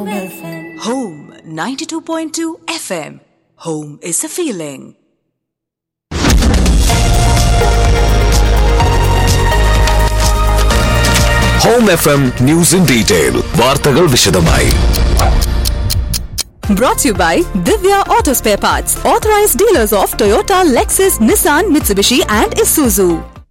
Home 92.2 FM. Home is a feeling. Home F M news in detail വാർത്തകൾ വിശദമായി Brought to you by Divya Auto Spare Parts, authorized dealers of Toyota, Lexus, Nissan, Mitsubishi, and Isuzu.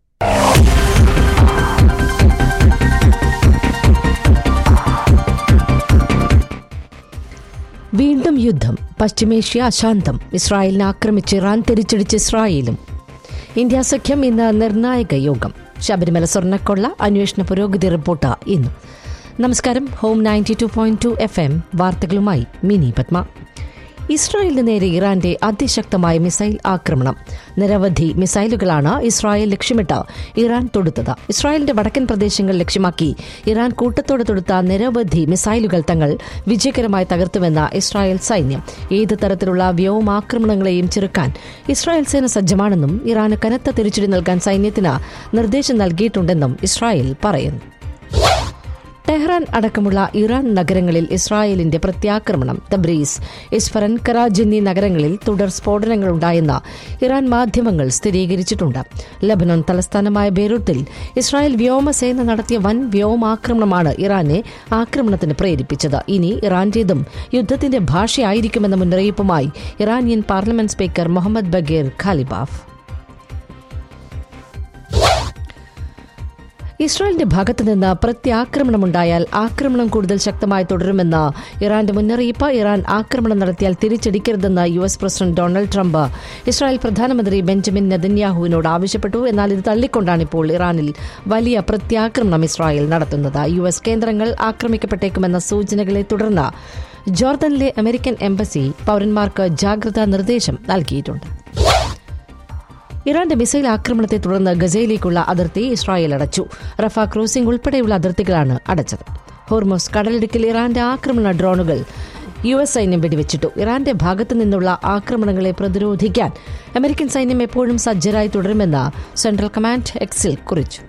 വീണ്ടും യുദ്ധം പശ്ചിമേഷ്യ അശാന്തം ഇസ്രായേലിനെ ആക്രമിച്ച് Iran തിരിച്ചടിച്ച് ഇസ്രായേലും India സഖ്യം ഇന്ന് നിർണായക യോഗം ശബരിമല സ്വർണ്ണക്കൊള്ള അന്വേഷണ പുരോഗതി റിപ്പോർട്ട് ഇന്ന് നമസ്കാരം home ninety two point two F M വാർത്തകളുമായി മിനി പത്മ ഇസ്രായേലിന് നേരെ ഇറാന്റെ അതിശക്തമായ മിസൈൽ ആക്രമണം നിരവധി മിസൈലുകളാണ് ഇസ്രായേൽ ലക്ഷ്യമിട്ട് ഇറാൻ തൊടുത്തത് ഇസ്രായേലിന്റെ വടക്കൻ പ്രദേശങ്ങൾ ലക്ഷ്യമാക്കി ഇറാൻ കൂട്ടത്തോടെ തൊടുത്ത നിരവധി മിസൈലുകൾ തങ്ങൾ വിജയകരമായി തകർത്തുവെന്ന ഇസ്രായേൽ സൈന്യം ഏത് തരത്തിലുള്ള വ്യോമാക്രമണങ്ങളെയും ചെറുക്കാൻ ഇസ്രായേൽ സേന സജ്ജമാണെന്നും ഇറാന് കനത്ത തിരിച്ചടി നൽകാൻ സൈന്യത്തിന് നിർദ്ദേശം നൽകിയിട്ടുണ്ടെന്നും ഇസ്രായേൽ പറയുന്നു ടെഹ്റാൻ അടക്കമുള്ള ഇറാൻ നഗരങ്ങളിൽ ഇസ്രായേലിന്റെ പ്രത്യാക്രമണം തബ്രീസ് ഇസ്ഫറൻ കറാജ് എന്നീ നഗരങ്ങളിൽ തുടർ സ്ഫോടനങ്ങളുണ്ടായെന്ന് ഇറാൻ മാധ്യമങ്ങൾ സ്ഥിരീകരിച്ചിട്ടുണ്ട് ലബനൻ തലസ്ഥാനമായ ബെയ്റൂത്തിൽ ഇസ്രായേൽ വ്യോമസേന നടത്തിയ വൻ വ്യോമാക്രമണമാണ് ഇറാനെ ആക്രമണത്തിന് പ്രേരിപ്പിച്ചത് ഇനി ഇറാന്റേതും യുദ്ധത്തിന്റെ ഭാഷയായിരിക്കുമെന്ന മുന്നറിയിപ്പുമായി Iranian parliament speaker Mohammad Bagher Ghalibaf ഇസ്രായേലിന്റെ ഭാഗത്തു നിന്ന് പ്രത്യാക്രമണമുണ്ടായാൽ ആക്രമണം കൂടുതൽ ശക്തമായി തുടരുമെന്ന് ഇറാന്റെ മുന്നറിയിപ്പ് ഇറാൻ ആക്രമണം നടത്തിയാൽ തിരിച്ചടിക്കരുതെന്ന് U S president Donald Trump Israel പ്രധാനമന്ത്രി ബെഞ്ചമിൻ നെതന്യാഹുവിനോട് ആവശ്യപ്പെട്ടു എന്നാൽ ഇത് തള്ളിക്കൊണ്ടാണ് ഇപ്പോൾ ഇറാനിൽ വലിയ പ്രത്യാക്രമണം ഇസ്രായേൽ നടത്തുന്നത് യു എസ് കേന്ദ്രങ്ങൾ ആക്രമിക്കപ്പെട്ടേക്കുമെന്ന സൂചനകളെ തുടർന്ന് ജോർദനിലെ അമേരിക്കൻ എംബസി പൌരന്മാർക്ക് ജാഗ്രതാ നിർദ്ദേശം നൽകിയിട്ടുണ്ട് ഇറാന്റെ മിസൈൽ ആക്രമണത്തെ തുടർന്ന് ഗസയിലേക്കുള്ള അതിർത്തി ഇസ്രായേൽ അടച്ചു റഫ ക്രോസിംഗ് ഉൾപ്പെടെയുള്ള അതിർത്തികളാണ് അടച്ചത് ഹോർമോസ് കടലിടുക്കിൽ ഇറാന്റെ ആക്രമണ ഡ്രോണുകൾ യു എസ് സൈന്യം വെടിവെച്ചിട്ടു ഇറാന്റെ ഭാഗത്തു നിന്നുള്ള ആക്രമണങ്ങളെ പ്രതിരോധിക്കാൻ അമേരിക്കൻ സൈന്യം എപ്പോഴും സജ്ജരായി തുടരുമെന്ന് സെൻട്രൽ കമാൻഡ് എക്സിൽ കുറിച്ചു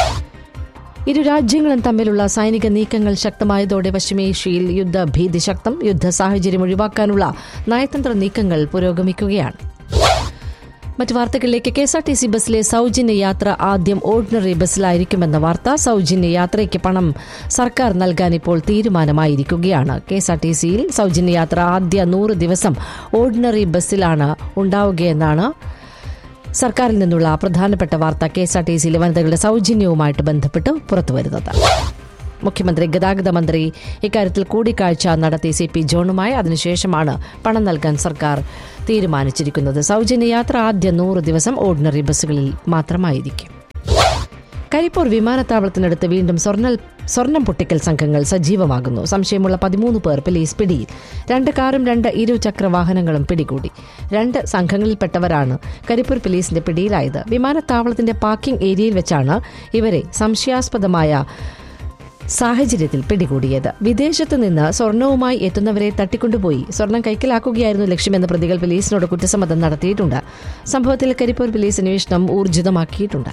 ഇരു രാജ്യങ്ങളും തമ്മിലുള്ള സൈനിക നീക്കങ്ങൾ ശക്തമായതോടെ പശ്ചിമേഷ്യയിൽ യുദ്ധഭീതി ശക്തം യുദ്ധ സാഹചര്യം ഒഴിവാക്കാനുള്ള നയതന്ത്ര നീക്കങ്ങൾ പുരോഗമിക്കുകയാണ് മറ്റു വാർത്തകളിലേക്ക് കെ എസ് ആർ ടി സി ബസ്സിലെ സൗജന്യ യാത്ര ആദ്യം ഓർഡിനറി ബസ്സിലായിരിക്കുമെന്ന വാർത്ത സൗജന്യ യാത്രയ്ക്ക് പണം സർക്കാർ നൽകാൻ ഇപ്പോൾ തീരുമാനമായിരിക്കുകയാണ് കെ എസ് ആർ ടി സിയിൽ സൗജന്യ യാത്ര ആദ്യ നൂറ് ദിവസം ഓർഡിനറി ബസ്സിലാണ് ഉണ്ടാവുകയെന്നാണ് സർക്കാരിൽ നിന്നുള്ള പ്രധാനപ്പെട്ട വാർത്ത കെ എസ് ആർ ടി സിയിലെ വനിതകളുടെ സൗജന്യവുമായിട്ട് ബന്ധപ്പെട്ട് പുറത്തുവരുന്നത് മുഖ്യമന്ത്രി ഗതാഗത മന്ത്രി ഇക്കാര്യത്തിൽ കൂടിക്കാഴ്ച നടത്തി സി പി ജോണുമായി അതിനുശേഷമാണ് പണം നൽകാൻ സർക്കാർ തീരുമാനിച്ചിരിക്കുന്നത് സൗജന്യ യാത്ര ആദ്യ നൂറ് ദിവസം ഓർഡിനറി ബസ്സുകളിൽ മാത്രമായിരിക്കും കരിപ്പൂർ വിമാനത്താവളത്തിനടുത്ത് വീണ്ടും സ്വർണ്ണ സ്വർണം പൊട്ടിക്കൽ സംഘങ്ങൾ സജീവമാകുന്നു സംശയമുള്ള പതിമൂന്ന് പേർ പോലീസ് പിടിയിൽ രണ്ട് കാറും രണ്ട് ഇരുചക്ര വാഹനങ്ങളും പിടികൂടി രണ്ട് സംഘങ്ങളിൽപ്പെട്ടവരാണ് കരിപ്പൂർ പോലീസിന്റെ പിടിയിലായത് വിമാനത്താവളത്തിന്റെ പാർക്കിംഗ് ഏരിയയിൽ വെച്ചാണ് ഇവരെ സംശയാസ്പദമായ സാഹചര്യത്തിൽ പിടികൂടിയത് വിദേശത്ത് നിന്ന് സ്വർണവുമായി എത്തുന്നവരെ തട്ടിക്കൊണ്ടുപോയി സ്വർണം കൈക്കലാക്കുകയായിരുന്നു ലക്ഷ്യമെന്ന് പ്രതികൾ പോലീസിനോട് കുറ്റസമ്മതം നടത്തിയിട്ടുണ്ട് സംഭവത്തിൽ കരിപ്പൂർ പോലീസ് അന്വേഷണം ഊർജിതമാക്കിയിട്ടുണ്ട്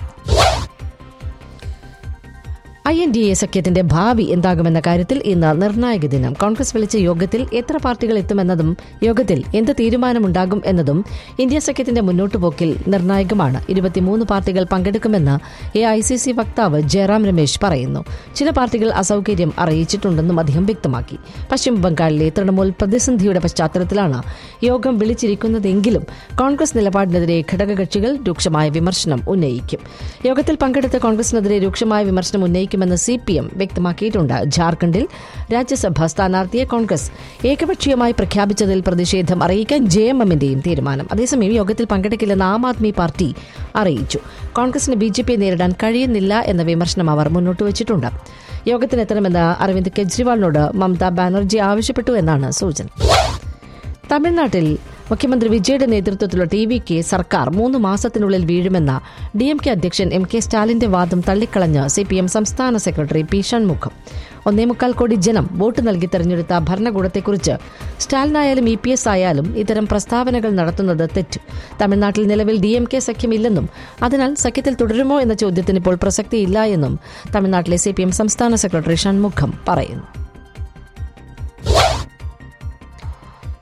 ഐ എൻ ഡി എ സഖ്യത്തിന്റെ ഭാവി എന്താകുമെന്ന കാര്യത്തിൽ ഇന്ന് നിർണായക ദിനം കോൺഗ്രസ് വിളിച്ച യോഗത്തിൽ എത്ര പാർട്ടികൾ എത്തുമെന്നതും യോഗത്തിൽ എന്ത് തീരുമാനമുണ്ടാകും എന്നതും ഇന്ത്യ സഖ്യത്തിന്റെ മുന്നോട്ടുപോക്കിൽ നിർണായകമാണ് ഇരുപത്തിമൂന്ന് പാർട്ടികൾ പങ്കെടുക്കുമെന്ന് എ ഐ സി സി വക്താവ് ജയറാം രമേശ് പറയുന്നു ചില പാർട്ടികൾ അസൌകര്യം അറിയിച്ചിട്ടുണ്ടെന്നും അദ്ദേഹം വ്യക്തമാക്കി പശ്ചിമ ബംഗാളിലെ തൃണമൂൽ പ്രതിസന്ധിയുടെ പശ്ചാത്തലത്തിലാണ് യോഗം വിളിച്ചിരിക്കുന്നതെങ്കിലും കോൺഗ്രസ് നിലപാടിനെതിരെ ഘടകകക്ഷികൾ രൂക്ഷമായ വിമർശനം ഉന്നയിക്കും യോഗത്തിൽ പങ്കെടുത്ത കോൺഗ്രസിനെതിരെ രൂക്ഷമായ വിമർശനം ഉന്നയിക്കും ഉപയോഗിക്കുമെന്ന് സി പി എം വ്യക്തമാക്കിയിട്ടുണ്ട് ജാർഖണ്ഡിൽ രാജ്യസഭാ സ്ഥാനാർത്ഥിയെ കോൺഗ്രസ് ഏകപക്ഷീയമായി പ്രഖ്യാപിച്ചതിൽ പ്രതിഷേധം അറിയിക്കാൻ ജെ എം എമ്മിന്റെയും തീരുമാനം അതേസമയം യോഗത്തിൽ പങ്കെടുക്കില്ലെന്ന് ആം ആദ്മി പാർട്ടി അറിയിച്ചു കോൺഗ്രസിന് ബി ജെ പിയെ നേരിടാൻ കഴിയുന്നില്ല എന്ന വിമർശനം അവർ മുന്നോട്ട് വച്ചിട്ടുണ്ട് യോഗത്തിനെത്തണമെന്ന് അരവിന്ദ് കെജ്രിവാളിനോട് മമതാ ബാനർജി ആവശ്യപ്പെട്ടു എന്നാണ് സൂചന തമിഴ്നാട്ടിൽ മുഖ്യമന്ത്രി വിജയുടെ നേതൃത്വത്തിലുള്ള ടി വി കെ സർക്കാർ മൂന്ന് മാസത്തിനുള്ളിൽ വീഴുമെന്ന ഡി എം കെ അധ്യക്ഷൻ എം കെ സ്റ്റാലിന്റെ വാദം തള്ളിക്കളഞ്ഞ് സി പി എം സംസ്ഥാന സെക്രട്ടറി പി ഷൺമുഖം ഒന്നേമുക്കാൽ കോടി ജനം വോട്ട് നൽകി തെരഞ്ഞെടുത്ത ഭരണകൂടത്തെക്കുറിച്ച് സ്റ്റാലിനായാലും ഇ പി എസ് ആയാലും ഇത്തരം പ്രസ്താവനകൾ നടത്തുന്നത് തെറ്റ് തമിഴ്നാട്ടിൽ നിലവിൽ ഡി എം കെ സഖ്യമില്ലെന്നും അതിനാൽ സഖ്യത്തിൽ തുടരുമോ എന്ന ചോദ്യത്തിന് ഇപ്പോൾ പ്രസക്തിയില്ല എന്നും തമിഴ്നാട്ടിലെ സി പി എം സംസ്ഥാന സെക്രട്ടറി ഷൺമുഖം പറയുന്നു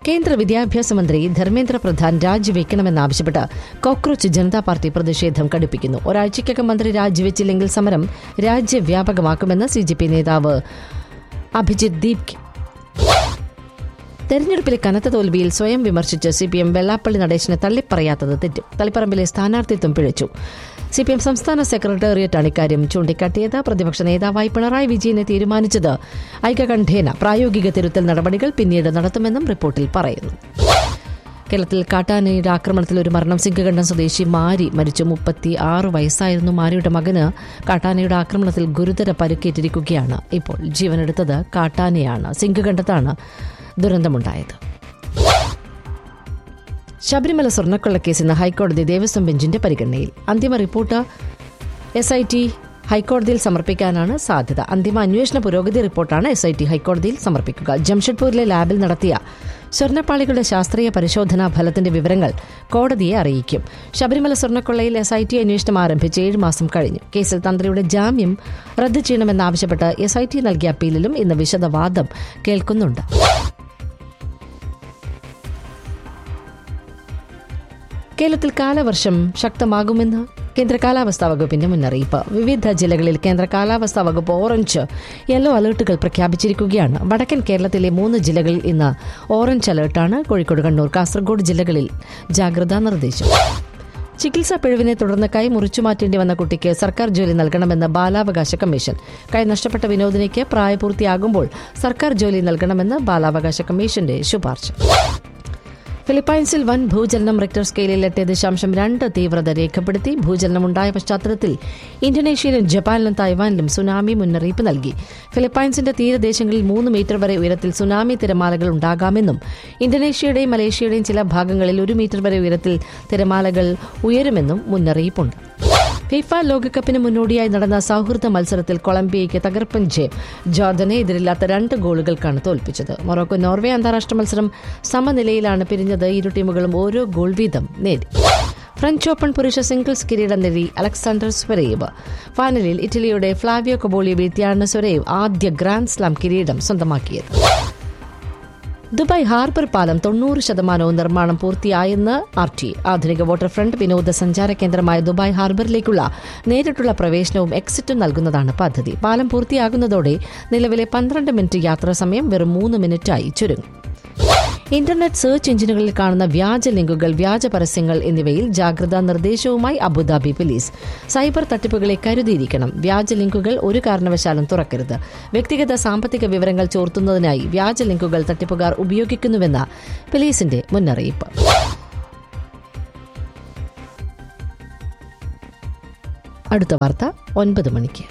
കേന്ദ്ര വിദ്യാഭ്യാസ മന്ത്രി ധർമ്മേന്ദ്ര പ്രധാൻ രാജിവെക്കണമെന്നാവശ്യപ്പെട്ട് കോക്രോച്ച് ജനതാ പാർട്ടി പ്രതിഷേധം കടുപ്പിക്കുന്നു ഒരാഴ്ചയ്ക്കകം മന്ത്രി രാജിവെച്ചില്ലെങ്കിൽ സമരം രാജ്യവ്യാപകമാക്കുമെന്ന് സി ജെ പി നേതാവ് അഭിജിത് ദീപ് തെരഞ്ഞെടുപ്പിലെ കനത്ത തോൽവിയിൽ സ്വയം വിമർശിച്ച് സി പി എം വെള്ളാപ്പള്ളി നടേശനെ തള്ളിപ്പറയാത്തത് തെറ്റും തളിപ്പറമ്പിലെ സ്ഥാനാർത്ഥിത്വം പിഴച്ചു സി പി എം സംസ്ഥാന സെക്രട്ടേറിയറ്റാണ് ഇക്കാര്യം ചൂണ്ടിക്കാട്ടിയത് പ്രതിപക്ഷ നേതാവായി പിണറായി വിജയനെ തീരുമാനിച്ചത് ഐക്യകണ്ഠേന പ്രായോഗിക തിരുത്തൽ നടപടികൾ പിന്നീട് നടത്തുമെന്നും റിപ്പോർട്ടിൽ പറയുന്നു കേരളത്തിൽ കാട്ടാനയുടെ ആക്രമണത്തിൽ ഒരു മരണം സിംഗകണ്ഠം സ്വദേശി മാരി മരിച്ചു മുപ്പത്തി ആറ് വയസ്സായിരുന്നു മാരിയുടെ മകന് കാട്ടാനയുടെ ആക്രമണത്തിൽ ഗുരുതര പരുക്കേറ്റിരിക്കുകയാണ് ഇപ്പോൾ ജീവനെടുത്തത് കാട്ടാനയാണ് സിംഗകണ്ഠത്താണ് ദുരന്തമുണ്ടായത് ശബരിമല സ്വർണ്ണക്കൊള്ളക്കേസ് ഇന്ന് ഹൈക്കോടതി ദേവസ്വം ബെഞ്ചിന്റെ പരിഗണനയിൽ അന്തിമ റിപ്പോർട്ട് എസ് ഐ ടി ഹൈക്കോടതിയിൽ സമർപ്പിക്കാനാണ് സാധ്യത അന്തിമ അന്വേഷണ പുരോഗതി റിപ്പോർട്ടാണ് എസ് ഐ ടി ഹൈക്കോടതിയിൽ സമർപ്പിക്കുക ജംഷഡ്പൂരിലെ ലാബിൽ നടത്തിയ സ്വർണ്ണപ്പാളികളുടെ ശാസ്ത്രീയ പരിശോധനാ ഫലത്തിന്റെ വിവരങ്ങൾ കോടതിയെ അറിയിക്കും ശബരിമല സ്വർണ്ണക്കൊള്ളയിൽ എസ് ഐ ടി അന്വേഷണം ആരംഭിച്ച് ഏഴ് മാസം കഴിഞ്ഞു കേസിൽ തന്ത്രിയുടെ ജാമ്യം റദ്ദു ചെയ്യണമെന്നാവശ്യപ്പെട്ട് എസ് ഐ ടി നൽകിയ അപ്പീലിലും ഇന്ന് വിശദവാദം കേൾക്കുന്നുണ്ട് കേരളത്തിൽ കാലവർഷം ശക്തമാകുമെന്ന് കേന്ദ്ര കാലാവസ്ഥാ വകുപ്പിന്റെ മുന്നറിയിപ്പ് വിവിധ ജില്ലകളിൽ കേന്ദ്ര കാലാവസ്ഥാ വകുപ്പ് ഓറഞ്ച് യെല്ലോ അലർട്ടുകൾ പ്രഖ്യാപിച്ചിരിക്കുകയാണ് വടക്കൻ കേരളത്തിലെ മൂന്ന് ജില്ലകളിൽ ഇന്ന് ഓറഞ്ച് അലർട്ടാണ് കോഴിക്കോട് കണ്ണൂർ കാസർഗോഡ് ജില്ലകളിൽ ജാഗ്രതാ നിർദ്ദേശം ചികിത്സാ പിഴവിനെ തുടർന്ന് കൈ മുറിച്ചു മാറ്റേണ്ടി വന്ന കുട്ടിക്ക് സർക്കാർ ജോലി നൽകണമെന്ന് ബാലാവകാശ കമ്മീഷൻ കൈ നഷ്ടപ്പെട്ട വിനോദിനിക്ക് പ്രായപൂർത്തിയാകുമ്പോൾ സർക്കാർ ജോലി നൽകണമെന്ന് ബാലാവകാശ കമ്മീഷന്റെ ശുപാർശ ഫിലിപ്പൈൻസിൽ വൻ ഭൂചലനം റിക്ടർ സ്കെയിലിൽ എട്ട് ദശാംശം രണ്ട് തീവ്രത രേഖപ്പെടുത്തി ഭൂചലനമുണ്ടായ പശ്ചാത്തലത്തിൽ ഇന്തോനേഷ്യയിലും ജപ്പാനിലും തായ്വാനിലും സുനാമി മുന്നറിയിപ്പ് നൽകി ഫിലിപ്പൈൻസിന്റെ തീരദേശങ്ങളിൽ മൂന്ന് മീറ്റർ വരെ ഉയരത്തിൽ സുനാമി തിരമാലകൾ ഉണ്ടാകാമെന്നും ഇന്തോനേഷ്യയുടെയും മലേഷ്യയുടെയും ചില ഭാഗങ്ങളിൽ ഒരു മീറ്റർ വരെ ഉയരത്തിൽ തിരമാലകൾ ഉയരുമെന്നും മുന്നറിയിപ്പുണ്ട് ഫിഫ ലോകകപ്പിന് മുന്നോടിയായി നടന്ന സൗഹൃദ മത്സരത്തിൽ കൊളംബിയയ്ക്ക് തകർപ്പൻ ജയം ജോർദനെ എതിരില്ലാത്ത രണ്ട് ഗോളുകൾക്കാണ് തോൽപ്പിച്ചത് മൊറോക്കോ നോർവേ അന്താരാഷ്ട്ര മത്സരം സമനിലയിലാണ് പിരിഞ്ഞത് ഇരു ടീമുകളും ഓരോ ഗോൾ വീതം നേടി ഫ്രഞ്ച് ഓപ്പൺ പുരുഷ സിംഗിൾസ് കിരീടം നേടി അലക്സാണ്ടർ സ്വരേവ് ഫൈനലിൽ ഇറ്റലിയുടെ ഫ്ലാവിയോ കബോളിയെ വീഴ്ത്തിയാണ് സ്വരേവ് ആദ്യ ഗ്രാൻഡ് സ്ലാം കിരീടം സ്വന്തമാക്കിയത് ദുബായ് ഹാർബർ പാലം തൊണ്ണൂറ് ശതമാനവും നിർമ്മാണം പൂർത്തിയായെന്ന് ആർ ടി ആധുനിക വാട്ടർ ഫ്രണ്ട് വിനോദസഞ്ചാര കേന്ദ്രമായ ദുബായ് ഹാർബറിലേക്കുള്ള നേരിട്ടുള്ള പ്രവേശനവും എക്സിറ്റും നൽകുന്നതാണ് പദ്ധതി പാലം പൂർത്തിയാകുന്നതോടെ നിലവിലെ പന്ത്രണ്ട് മിനിറ്റ് യാത്രാ സമയം വെറും മൂന്ന് മിനിറ്റായി ചുരുങ്ങും ഇന്റർനെറ്റ് സെർച്ച് എഞ്ചിനുകളിൽ കാണുന്ന വ്യാജ ലിങ്കുകൾ വ്യാജ പരസ്യങ്ങൾ എന്നിവയിൽ ജാഗ്രതാ നിർദ്ദേശവുമായി അബുദാബി പോലീസ് സൈബർ തട്ടിപ്പുകളെ കരുതിയിരിക്കണം വ്യാജ ലിങ്കുകൾ ഒരു കാരണവശാലും തുറക്കരുത് വ്യക്തിഗത സാമ്പത്തിക വിവരങ്ങൾ ചോർത്തുന്നതിനായി വ്യാജ ലിങ്കുകൾ തട്ടിപ്പുകാർ ഉപയോഗിക്കുന്നുവെന്ന പോലീസിന്റെ മുന്നറിയിപ്പ് അടുത്ത വാർത്ത ഒൻപത് മണിക്ക്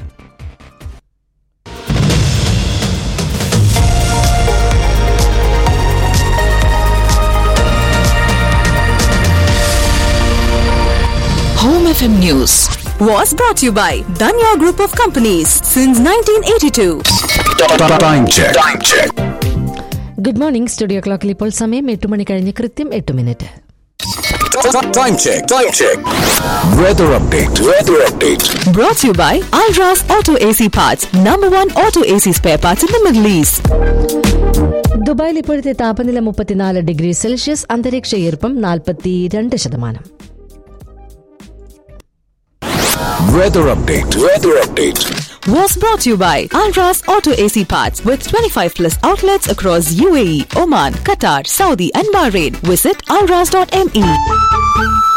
Home FM News was brought to you by Danya Group of Companies since 1982. Time check. Time check. Good morning studio ക്ലോക്കിൽ ഇപ്പോൾ സമയം എട്ട് മണി കഴിഞ്ഞ് കൃത്യം എട്ട് minute Time check. Time check. Weather update. Weather update. Brought to you by Alras Auto AC Parts, number one auto AC spare parts in the Middle East. ദുബായിൽ ഇപ്പോഴത്തെ താപനില മുപ്പത്തിനാല് ഡിഗ്രി സെൽഷ്യസ് അന്തരീക്ഷ ഈർപ്പം നാൽപ്പത്തിരണ്ട് ശതമാനം Weather update. Weather update. Was brought to you by Alras Auto AC Parts with 25 plus outlets across UAE, Oman, Qatar, Saudi, and Bahrain. Visit alras.me.